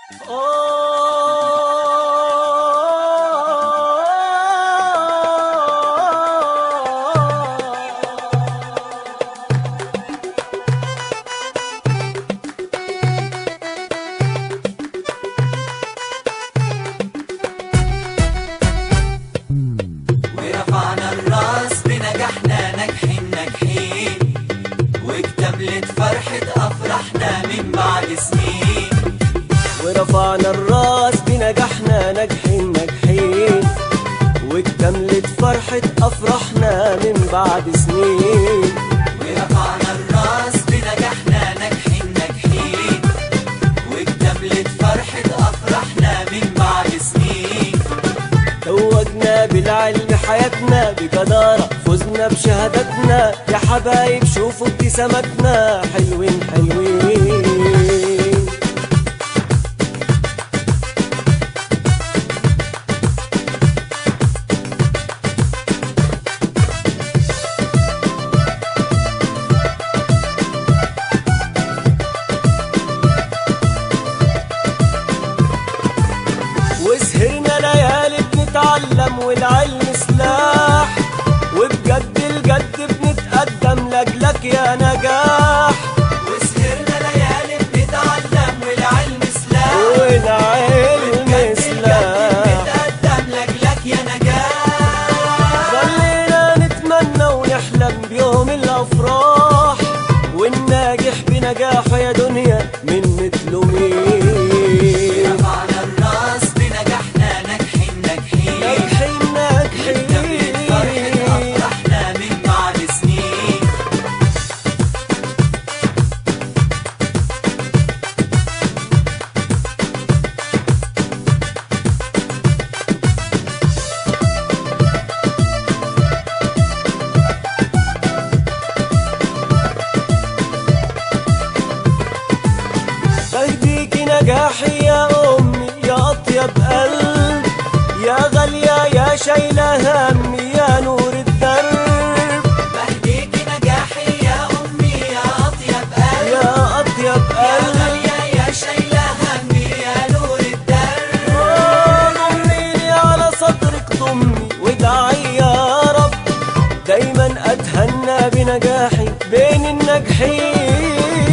ورفعنا الراس بنجاحنا ناجحين ناجحين واكتملت فرحة أفراحنا من بعد سنين ورفعنا الراس بنجاحنا ناجحين ناجحين واكتملت فرحة أفراحنا من بعد سنين ورفعنا الراس بنجاحنا ناجحين ناجحين واكتملت فرحة أفراحنا من بعد سنين توجنا بالعلم حياتنا بجدارة فزنا بشهادتنا يا حبايب شوفوا ابتساماتنا حلوين حلوين وسهرنا ليالي بنتعلم والعلم سلاح وبجد الجد بنتقدم لاجلك يا نجاح وسهرنا ليالي بنتعلم والعلم سلاح والعلم سلاح بنتقدم لأجلك يا نجاح خلينا نتمنى ونحلم بيوم الافراح والناجح بنجاحه يا دنيا من مثله مين رفعنا الراس بنجاحنا ناجحين ناجحين ناجحين اكتملت فرحة ناجحين أفراحنا من بعد سنين بهديكي نجاحي يا أمي يا أطيب قلب يا غالية يا شايلة همي يا نور الدرب بهديكي نجاحي يا أمي يا أطيب قلب يا أطيب يا قلب غالية يا شايلة همي يا نور الدرب ضميني على صدرك ضمي وادعي يا رب دايما أتهنى بنجاحي بين الناجحين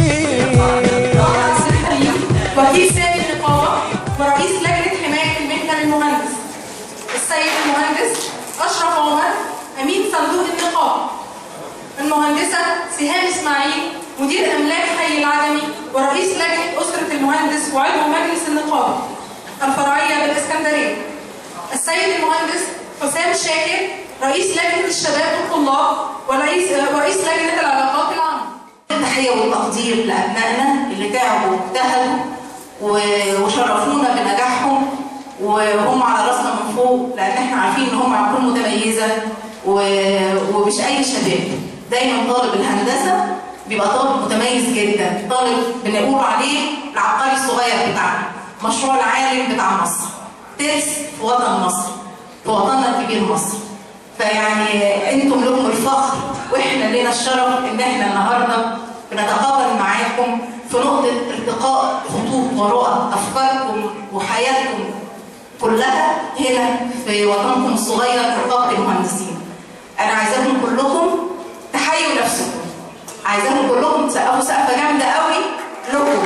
وكيل سامي النقابة ورئيس لجنة حماية المهنة للمهندس السيد المهندس أشرف عمر أمين صندوق النقابة المهندسة سهام إسماعيل مدير أملاك حي العجمي ورئيس لجنة أسرة المهندس وعضو مجلس النقابة الفرعية بالإسكندرية السيد المهندس حسام شاكر رئيس لجنة الشباب والطلاب ورئيس ورئيس لجنة العلاقات العامة التحية والتقدير لأبنائنا اللي تعبوا واجتهدوا و- وشرفونا بنجاحهم وهم على راسنا من فوق لأن احنا عارفين إن هم عقول متميزة و- ومش أي شباب دايما طالب الهندسة بيبقى طالب متميز جدا طالب بنقول عليه العبقري الصغير بتاعنا مشروع العالم بتاع مصر ترس في وطن مصر في وطننا الكبير مصر فيعني انتم لكم الفخر واحنا لنا الشرف ان احنا النهارده بنتقابل معاكم في نقطه التقاء خطوط ورؤى افكاركم وحياتكم كلها هنا في وطنكم الصغير نقابه المهندسين. انا عايزاكم كلكم تحيوا نفسكم. عايزاكم كلكم تسقفوا سقفه جامده قوي لكم.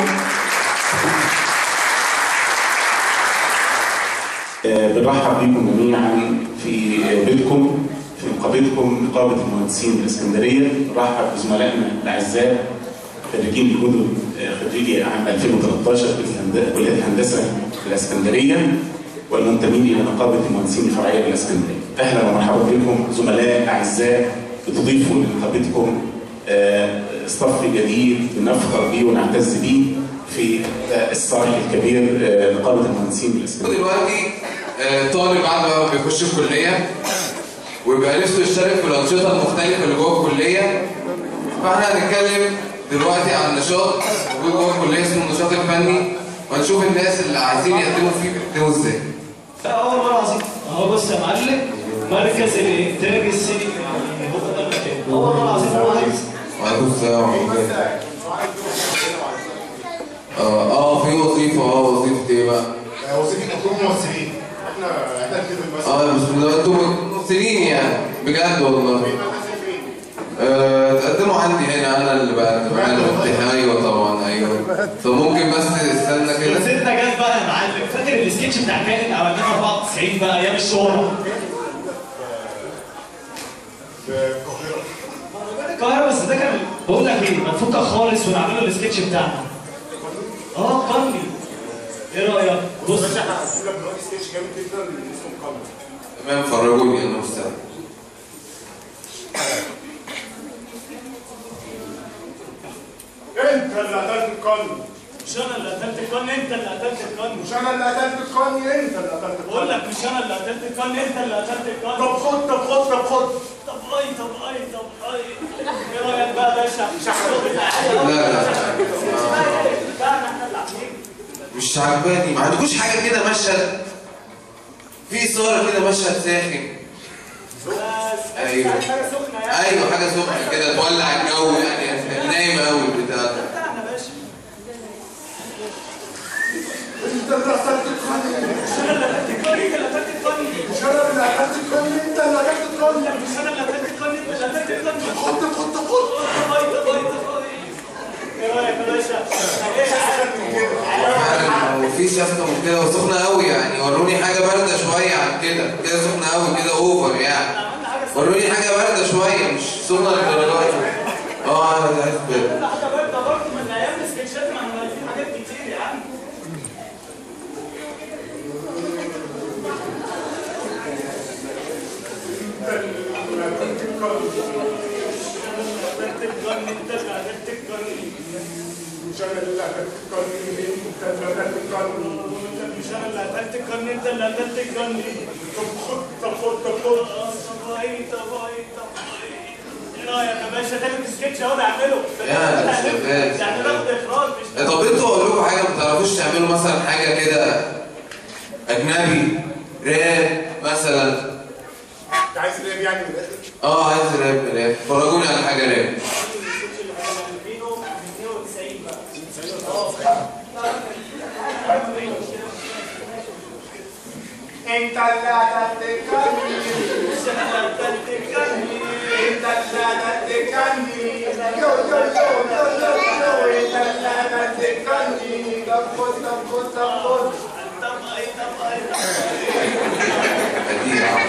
آه، بنرحب بكم جميعا في بيتكم في نقابتكم نقابة المهندسين الإسكندرية نرحب بزملائنا الأعزاء خريجين الجدد آه، خريجي عام 2013 في الهند- كلية الهندسة في الإسكندرية والمنتمين إلى نقابة المهندسين الفرعية بالإسكندرية أهلا ومرحبا بكم زملاء أعزاء بتضيفوا لنقابتكم آه، صف جديد بنفخر بيه ونعتز بيه في آه، الصالح الكبير آه، نقابة المهندسين بالإسكندرية دلوقتي آه، طالب بعد ما بيخش الكلية ويبقى نفسه يشترك في الأنشطة المختلفة اللي جوه الكلية فاحنا هنتكلم دلوقتي عن نشاط موجود جوه الكلية اسمه النشاط الفني وهنشوف الناس اللي عايزين يقدموا فيه بيقدموا ازاي. أول مرة عظيم أهو بص يا معلم مركز الإنتاج السينمائي هو ده المكان أول مرة عظيم أول عظيم وعليكم السلام ورحمة الله. اه اه في وظيفة اه وظيفة ايه بقى؟ وظيفه مطلوب ممثلين احنا احنا نكتب بس اه بس ده انتوا ممثلين يعني بجد والله آه، تقدموا عندي هنا انا اللي بقى بعمل افتتاح ايوه طبعا ايوه فممكن بس تستنى كده فرصتنا جت بقى يا معلم فاكر السكتش بتاع كائن اللي عملناه 94 بقى ايام الشهره في القاهره القاهره بس ده كان بقول لك ايه ما نفكك خالص ونعمله السكتش بتاعنا اه قرني ايه رايك؟ بص باشا احنا هنسيب لك دلوقتي سكتش جامد جدا اسمه مقابله تمام فرجوني انا مستعد انت اللي قتلت القانون مش انا اللي قتلت القرن انت اللي قتلت القرن مش انا اللي قتلت القانون انت اللي قتلت بقول القانون لك مش انا اللي قتلت القرن انت اللي قتلت القرن طب خد طب خد طب خد طب اي طب اي طب اي ايه رايك بقى يا باشا؟ مش لا لا مش عجباني ما عندكوش حاجه كده مشهد في صورة كده مشهد ساخن ايوه ايوه حاجه سخنه كده تولع الجو يعني نايم قوي بتاع ده انت اللي قتلت القانون مش انا اللي قتلت القانون انت اللي قتلت القانون خد خد خد فعلا وفي شفطه من كده وسخنه قوي يعني وروني حاجه بارده شويه عن كده كده سخنه قوي كده اوفر يعني وروني حاجه بارده شويه مش سخنه للدرجه دي اه انا عايز بالي مش انا اللي قتلت القانون انت اللي قتلت القانون طب خد طب خد طب خد يا شباب طب انتوا اقول لكم حاجه ما تعرفوش تعملوا مثلا حاجه كده اجنبي راب مثلا انت عايز راب يعني من الاخر اه عايز راب راب فرجوني على حاجه راب انت اللي قتلت القانون انت اللي قتلت القانون يو يو يو يو يو يو انت اللي قتلت القانون طب خد طب خد طب خد بديع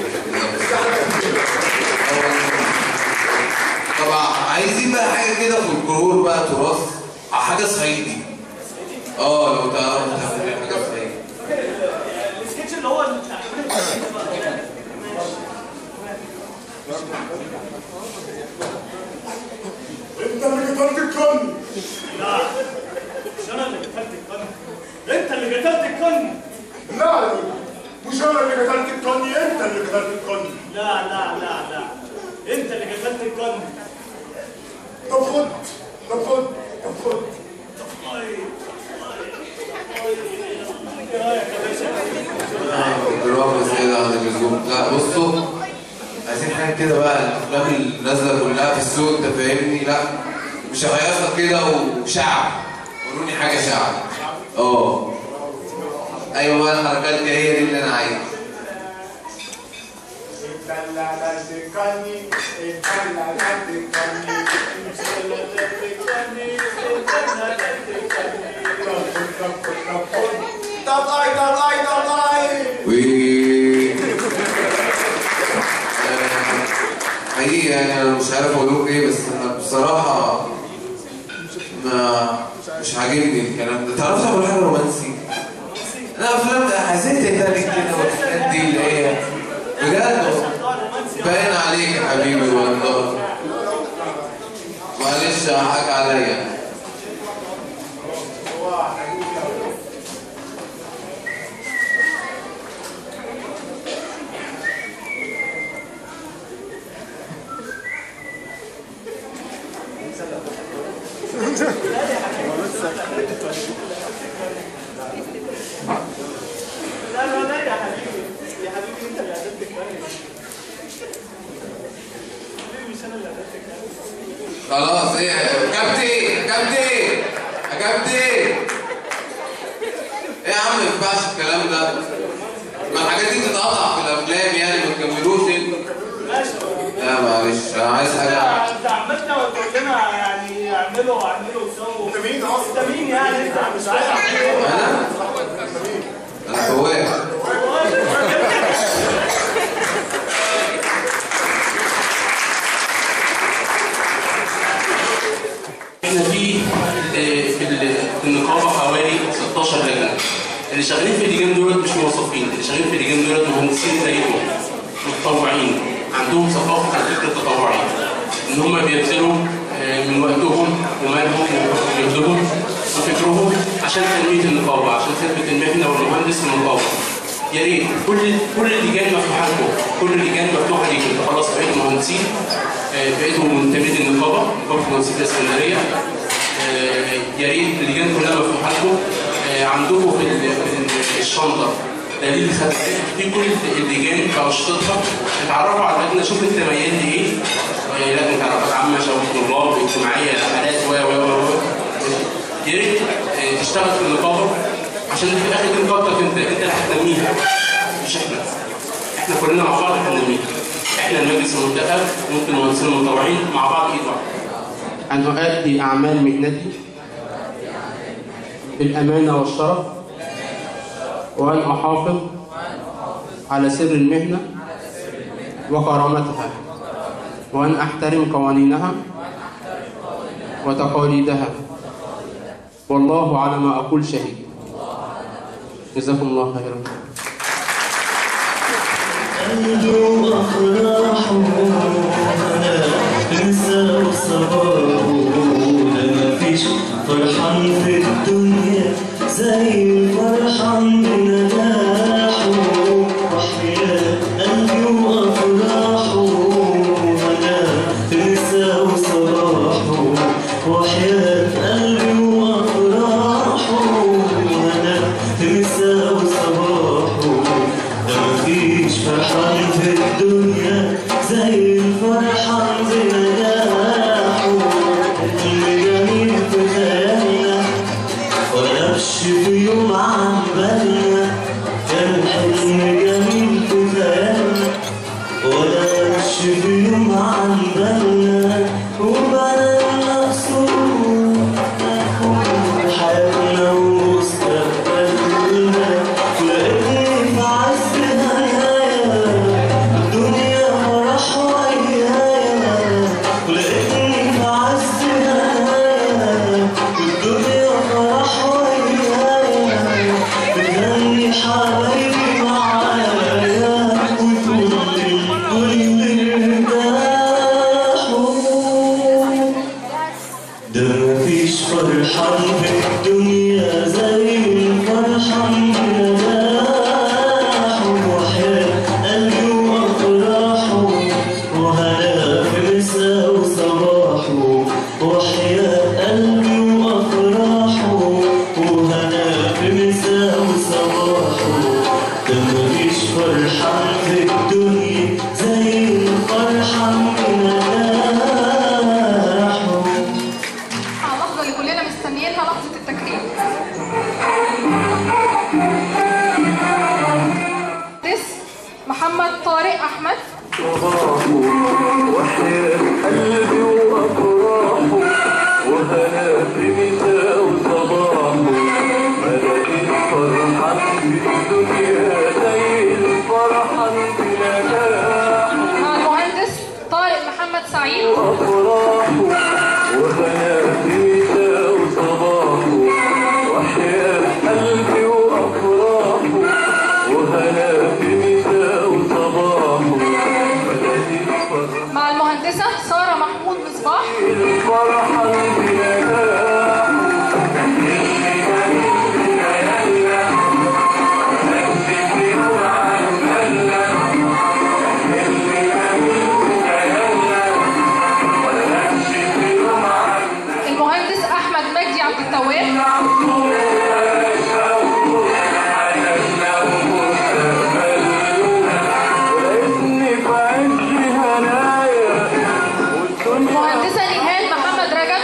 طبعا عايزين بقى حاجه كده في الجرور بقى تراث حاجه صعيدي اه لو تعرفوا تعملوا حاجه صعيدي انت اللي قتلت القانون لا مش انا اللي قتلت القانون انت اللي قتلت القانون طب خد طب خد طب خد برافو زيادة عن اللزوم لا بصوا عايزين حاجة كده بقى الأفلام اللي نازلة كلها في السوق أنت فاهمني لا مش هيصل كده وشعب وروني حاجة شعب اه أيوة بقى الحركات دي هي دي اللي أنا عايزها انت اللي قتلت القانون انت اللي قتلت القانون طب خد طب خد طب خد طب اي طب اي طب اي و حقيقي يعني أنا مش عارف أقول لكم إيه بس أنا بصراحة ما مش عاجبني الكلام ده تعرفوا تعملوا حاجة رومانسي؟ لا أفلام حسيت التاني كده والحاجات دي اللي هي بجد باين عليك يا حبيبي والله معلش حق عليا خلاص ايه كابتن كابتن يا كابتن ايه يا عم ما ينفعش الكلام ده ما الحاجات دي بتتقطع في الافلام يعني ما تكملوش انتوا لا معلش انا عايز حاجه انت عملنا وتقول لنا يعني اعملوا اعملوا وسووا انت مين اصلا؟ انت مين يعني انت مش عارف انا انا فواز احنا في ال- في ال- في النقابه حوالي 16 لجنه اللي شغالين في اللجان دولت مش موظفين اللي شغالين في اللجان دولت مهندسين زيهم متطوعين عندهم ثقافه الفكر التطوعي ان هم بيبذلوا آه، من وقتهم ومالهم وجهدهم وفكرهم عشان تنميه النقابه عشان خدمه المهنه والمهندس في النقابه يا ريت كل كل اللجان مفتوحه لكم كل اللجان مفتوحه ليكم انتوا خلاص بقيتوا مهندسين آه، بقيتوا منتمين النقابه نقابه مهندسين الاسكندريه آه، يا ريت اللجان كلها مفتوحه لكم آه، عندكم في ال- في ال- الشنطه دليل خدمات في كل اللجان بانشطتها اتعرفوا على اللجنه شوف انت ميال لايه آه، لجنه علاقات عامه شباب طلاب اجتماعيه حالات و و و و. يا ريت آه، تشتغل في النقابه عشان في الاخر دي نقابتك انت انت اللي هتنميها مش احنا احنا كلنا مع بعض هننميها احنا المجلس المنتخب وانتم المهندسين المتطوعين مع بعض ايد واحده أن أؤدي أعمال مهنتي بالأمانة والشرف وأن أحافظ على سر المهنة وكرامتها وأن أحترم قوانينها وتقاليدها والله على ما أقول شهيد جزاكم الله خيرا عنده أفراحه انسى وصباحه ده مفيش فرحان في الدنيا زي فرحان بنجاحه وحياة قلبي وأفراحه أنا انسى وصباحه وحياة قلبي وأفراحه أنا انسى وصباحه ده مفيش فرحان في الدنيا زي الفرحان بنجاحه اللي جميل في خيالنا ونفش في يوم عن بالنا كان حلم جميل في خيالنا ونفش في يوم عن بالنا وبنى سرور حياتنا ومستقبلنا لقيتني في عز هنايا الدنيا فرح ويايا ولقيتني في عز هنايا الدنيا فرح ويايا بتغني حبايبي معايا وتقول للكل ارتاحوا ده مفيش فرحان في الدنيا زي الفرحان بنجاحه وحياة قلبي وأفراحه وهنا في مساء وصباحه وحياة قلبي وأفراحه وهنا في مساء وصباحه ده مفيش فرحان في الدنيا زي الفرحان بنجاحه اللحظة اللي كلنا مستنيينها لحظة التكريم مهندس محمد طارق أحمد وحياة قلبي وأفراحه وهنا في مساء وصباحه ملاقيش فرحان في الدنيا زي الفرحان بنجاحه مع المهندس طارق محمد سعيد أفراحه وهنا في مساء وصباحه وحياة قلبي وأفراحه وهنا في مساء وصباحه ملاقيش فرحان مع المهندسة سارة محمود مصباح الفرحان بنجاحه المهندس أحمد مجدي عبد التواب لقيتني في عز هنايا المهندسة نهاد محمد رجب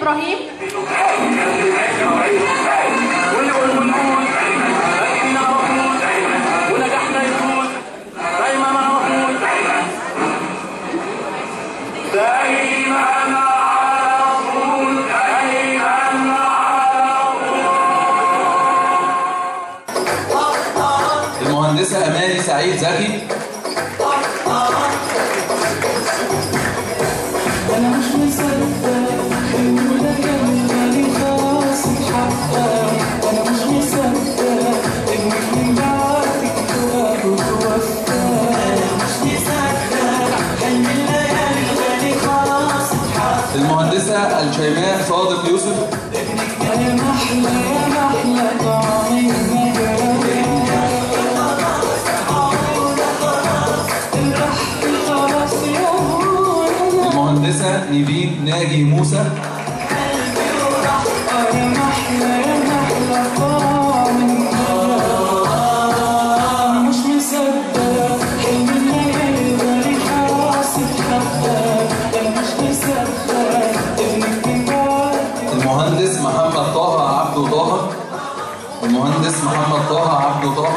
ابراهيم ونجحنا يفوز دايما على طول دايما على طول دايما على المهندسة أماني سعيد زكي انا مش مصدق ان ده كان غالي خلاص اتحقق انا مش مصدق انك من بعدك توافق وتوفى انا مش مصدق حلم الليالي غالي خلاص اتحقق المهندسة الشيماء صادق يوسف يا محلى يا محلى طعم المجال البحر خلاص يهون المهندسة نيفين ناجي موسى يا محلى يا محلى طعم المجال مش مصدق حلم الليالي غالي خلاص اتحقق انا مش مصدق انك من بعدك المهندس محمد طه عبده طه المهندس محمد طه عبده طه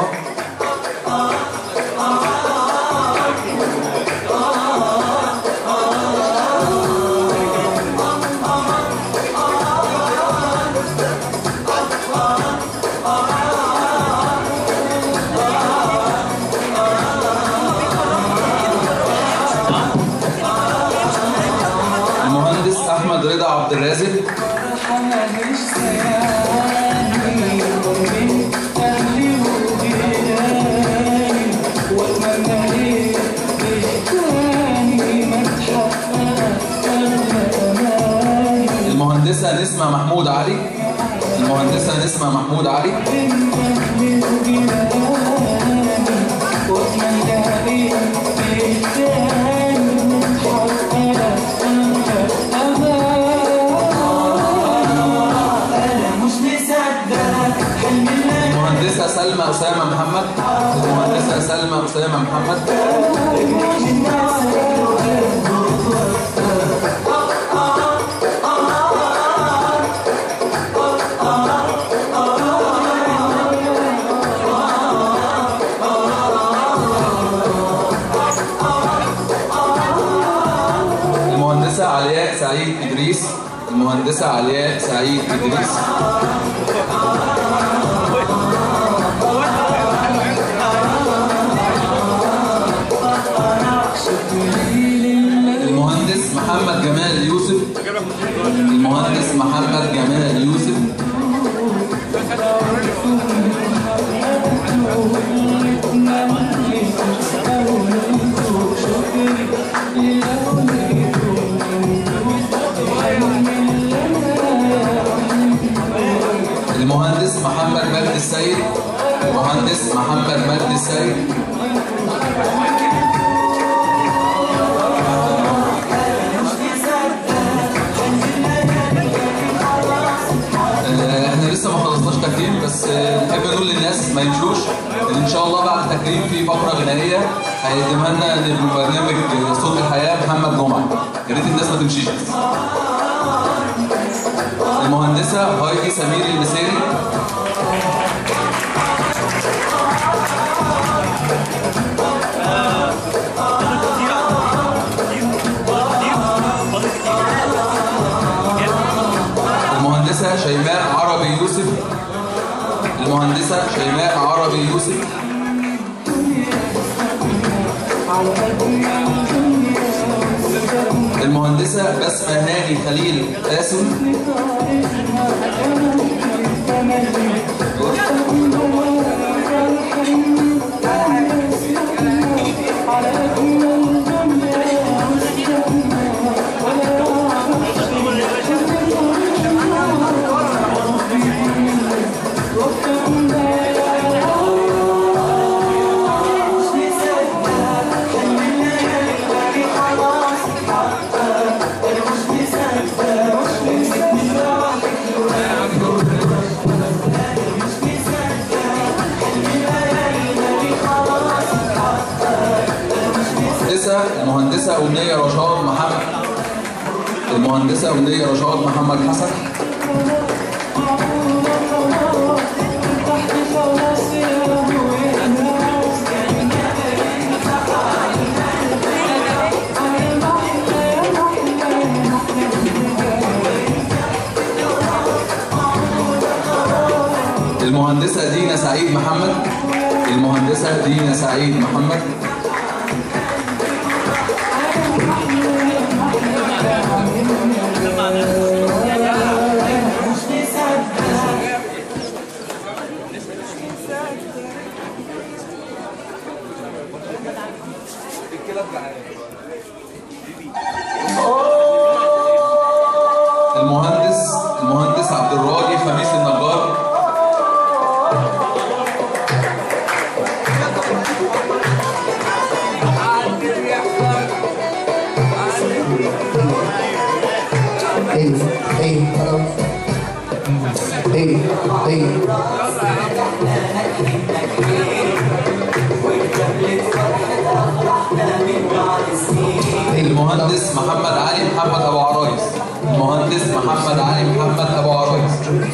المهندس احمد رضا عبد الرازق ماليش سياني من أهلي وجيراني وأتمنى ليه ليه تاني ما تحقق أماني المهندسة نسمة محمود علي المهندسة نسمة محمود علي من أهلي وجيراني وأتمنى ليه ليه تاني ما تحقق أماني أنا مش مصدق حلم الليالي المهندسة سلمى أسامة محمد المهندسة سلمى أسامة محمد المهندسة علياء سعيد إدريس المهندسة علياء سعيد إدريس المهندس محمد جمال يوسف المهندس محمد جمال يوسف المهندس محمد مجد السيد المهندس محمد مجد السيد آه، احنا لسه ما خلصناش تكريم بس آه، نحب نقول للناس ما يمشوش ان ان شاء الله بعد التكريم في فقره غنائيه هيقدمها لنا نجم برنامج صوت الحياه محمد جمعه يا ريت الناس ما تمشيش بس المهندسه هايدي سمير المسيري المهندسة شيماء عربي يوسف المهندسة شيماء عربي يوسف المهندسة بسمة هاني خليل قاسم المهندسة المهندسة أمنية رشاد محمد المهندسة أمنية رشاد محمد حسن المهندسة دينا سعيد محمد المهندسة دينا سعيد محمد المهندس المهندس عبد الراضي خميس النجار Hey, hey, hello. Hey, hey. المهندس محمد علي محمد ابو عرايس المهندس محمد علي محمد ابو عرايس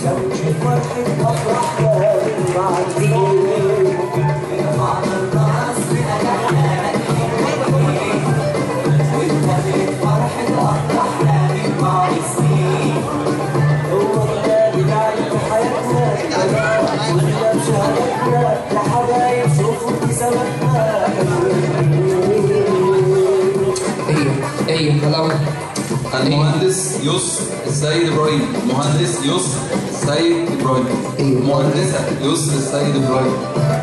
Hey, hey, hello. المهندس يسر السيد ابراهيم المهندس يسر السيد ابراهيم المهندسه يسر السيد ابراهيم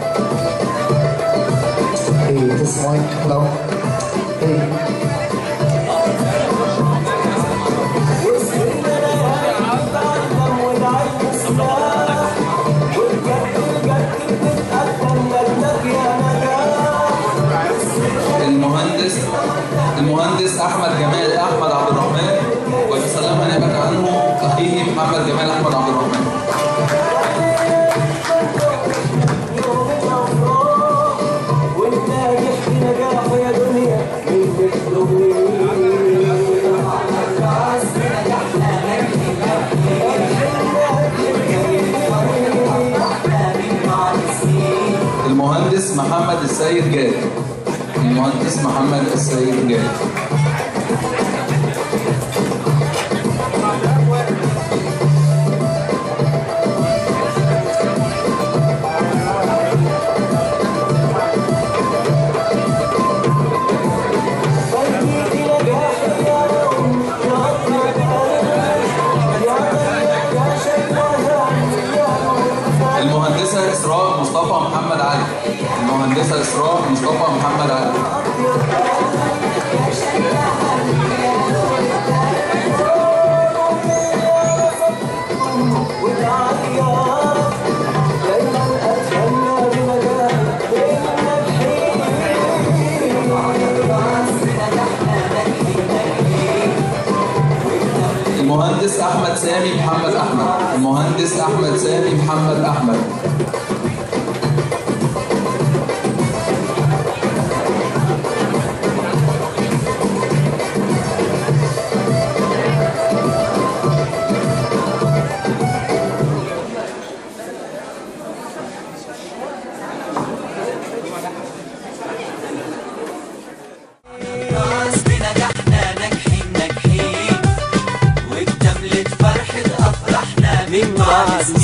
Hey, this mic, hello. Hey. المهندس المهندس احمد جمال احمد عبد الرحمن ويتسلمها نيابه عنه اخيه محمد جمال احمد عبد الرحمن وانت ناجح في نجاح يا دنيا من المهندس محمد السيد جاد المهندس محمد السيد جاد المهندسة إسراء مصطفى محمد علي المهندسة إسراء مصطفى محمد علي المهندس أحمد سامي محمد أحمد المهندس أحمد سامي محمد أحمد ناس بنجاحنا ناجحين ناجحين واكتملت فرحة أفراحنا من بعد